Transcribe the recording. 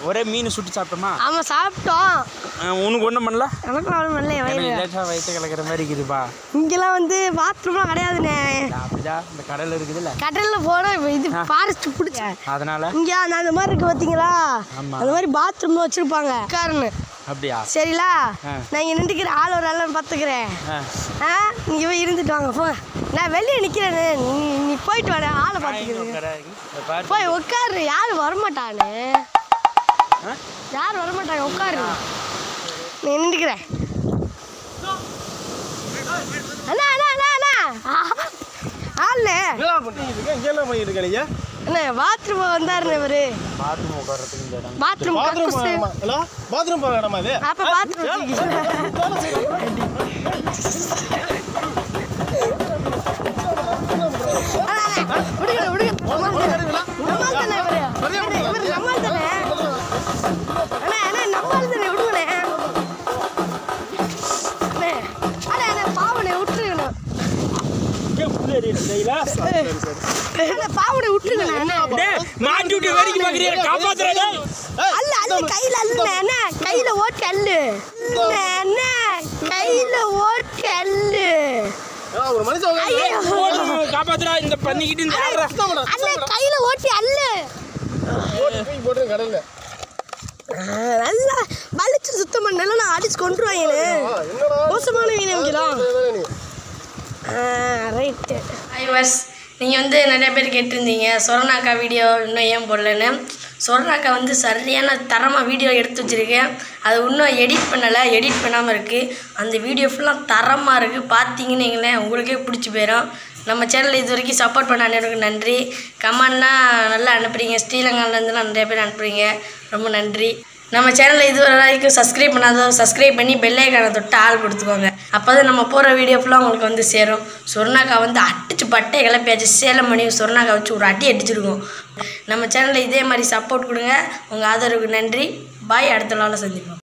ஒரே மீன் சுட்டு சாப்பிட்டோமா ஆமாம் சாப்பிட்டோம் அஹ் உனக்கு ஒன்றும் பண்ணல எனக்கும் அவ்வளோ நல்ல எனக்கு வயிறு லேசாக வயிற்று கலக்கிற மாதிரி இருக்குதுப்பா இங்கெல்லாம் வந்து பாத்ரூம்லாம் கிடையாதுண்ணே அப்படிதான் இந்த கடல் இருக்குதுல்ல கடலில் போனால் இது ஃபாரஸ்ட் பிடிச்ச அதனால இங்கே அந்த அந்த மாதிரி இருக்கு பார்த்தீங்களா ஆமா. அந்த மாதிரி பாத்ரூம் வச்சுருப்பாங்க உட்காருன்னு அப்படியா சரிங்களா ஆ. நான் இங்கே நின்றுக்கிறேன் ஆள் ஒரு ஆள் பார்த்துக்கிறேன் ஆ. ஆ நீங்கள் போய் இருந்துட்டு வாங்க போங்க நான் வெளியே நிற்கிறேன் நீ நீ போயிட்டு வாடா ஆளை பார்த்துக்கிறேன் இந்த பாரு. போய் உட்காரு யாரும் வரமாட்டானு ஆ? யாரும் வரமாட்டாங்க உட்காரு நீ நின்றுக்கிறேன் அண்ணா அண்ணா அண்ணா அண்ணா ஆள்ண்ணே என்னடா பண்ணிட்டு இருக்க இங்க என்ன பண்ணிட்டு இருக்க நீங்க அண்ணே பாத்ரூம் வந்தாருண்ணே இவரு பாத்ரூம் உட்கார்றதுக்கு இந்த இடம் பாத்ரூம் பாத்ரூம் கக்கூசு ஹலோ பாத்ரூம் போக இடமா இது அப்போ பாத்ரூம் விடுங்க விடுங்க நம்மால் தானே இவரு இவரு நம்மால் தானே அண்ணா அண்ணா நம்மால் தானே விடுங்கண்ணே அண்ணே அண்ணா அண்ணா பாவனை விட்டுருங்கண்ணா அண்ணா பாவனை விட்டுருங்கண்ணா அண்ணா மாட்டி விட்டு வேடிக்கை பார்க்குறீங்க காப்பாத்துறாங்க அல்ல அல்ல கையில அல்ல அண்ணா கையில ஓட்டு அல்லு அண்ணா கையில ஓட்டு அல்லு ஆ, ஒரு மனுஷன் உட்கார்ந்து ஐயோ காப்பாத்துறா இந்த பண்ணிக்கிட்டு இந்த ஆடுறா. அண்ணா கையில ஓட்டி அல்லு போட்டு தூக்கி போட்டு கடல்ல நல்லா வலிச்சு சுத்தம் பண்ணல நான் அடிச்சு கொண்டுருவாங்கன்னு ஆ, என்னடா மோசமான மீன் வைக்கலாம் வேலை நீ ரைட்டு ஐவர்ஸ் நீங்கள் வந்து நிறைய பேர் கேட்டிருந்தீங்க சொரணாக்கா வீடியோ இன்னும் ஏன் போடலன்னு சொரணாக்கா வந்து சரியான தரமாக வீடியோ எடுத்து வச்சுருக்கேன் அது இன்னும் எடிட் பண்ணலை எடிட் பண்ணாமல் இருக்குது அந்த வீடியோ ஃபுல்லாக தரமாக இருக்குது பார்த்தீங்கன்னு வைங்களேன் உங்களுக்கே பிடிச்சி போயிடும் நம்ம சேனல் இது வரைக்கும் சப்போர்ட் பண்ண அனைவருக்கும் நன்றி கமெண்ட்லாம் நல்லா அனுப்புறீங்க ஸ்ரீலங்காலேருந்துலாம் நிறைய பேர் அனுப்புறீங்க ரொம்ப நன்றி நம்ம சேனலை இது வரைக்கும் சப்ஸ்கிரைப் பண்ணாதவங்க சப்ஸ்கிரைப் பண்ணி பெல்லைக்கான தொட்டு ஆள் கொடுத்துக்கோங்க அப்போ தான் நம்ம போகிற வீடியோ ஃபுல்லாக உங்களுக்கு வந்து சேரும் சொர்ணாக்கா வந்து அடிச்சு பட்டை கிளப்பியாச்சு சேலம் பண்ணி சொர்ணாக்கா வச்சு ஒரு அடி அடிச்சிருக்கோம் நம்ம சேனலில் இதே மாதிரி சப்போர்ட் கொடுங்க உங்கள் ஆதரவுக்கு நன்றி பாய் அடுத்த நாளில் சந்திப்போம்